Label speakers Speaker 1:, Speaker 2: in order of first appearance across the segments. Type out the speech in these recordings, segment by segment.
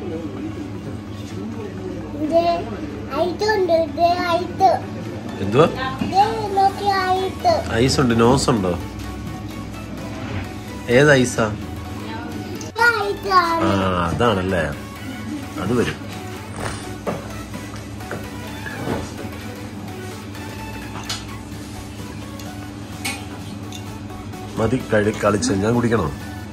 Speaker 1: ഇത് ഐറ്റുണ്ട് ഇത് ഐറ്റ്
Speaker 2: എന്തുവാ
Speaker 1: ഇത് നോക്കി ഐറ്റ്
Speaker 2: ഐസ് ഉണ്ട് നോസ് ഉണ്ടോ ഏത് ഐസാ
Speaker 1: ഇത് ഐറ്റ്
Speaker 2: ആ
Speaker 1: ആണ്
Speaker 2: അതാണല്ലേ അത് വരും മതി കഴി കളിച്ച് ഞാൻ കുടിക്കണോ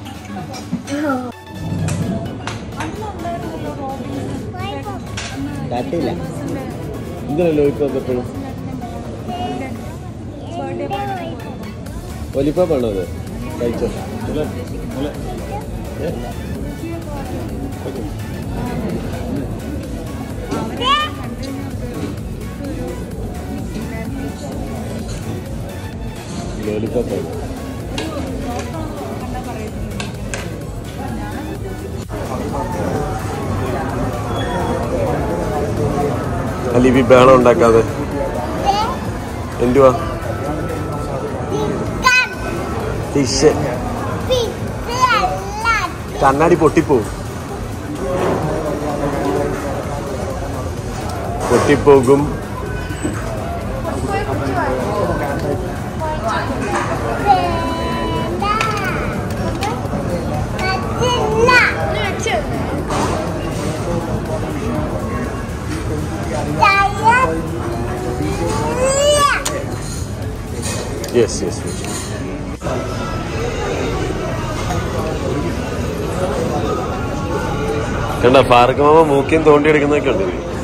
Speaker 3: കാട്ടില്ല
Speaker 2: ഇങ്ങനല്ലോ ഇപ്പൊ എപ്പോഴും ഒലിപ്പാണോ അത് കഴിച്ചോ ഇല്ല, ഇല്ല. ഏ? ലോലിപോപ്പ് ആണ്. അലിബി ബഹളം ഉണ്ടാക്കാതെ എന്തുവാ
Speaker 1: ചിക്കൻ
Speaker 2: ഫിഷ്
Speaker 1: ഫിഷ് അല്ല
Speaker 2: കണ്ണാടി പൊട്ടിപ്പോവും പൊട്ടിപ്പോകും
Speaker 1: വേണ്ട പറ്റില്ല ചായ ഇല്ല
Speaker 2: യെസ് യെസ് യെസ് കണ്ട ഫാറൂഖ് മാമ മൂക്കിയും തോണ്ടിയെടുക്കുന്നതൊക്കെ ഉണ്ട് ഇതിൽ.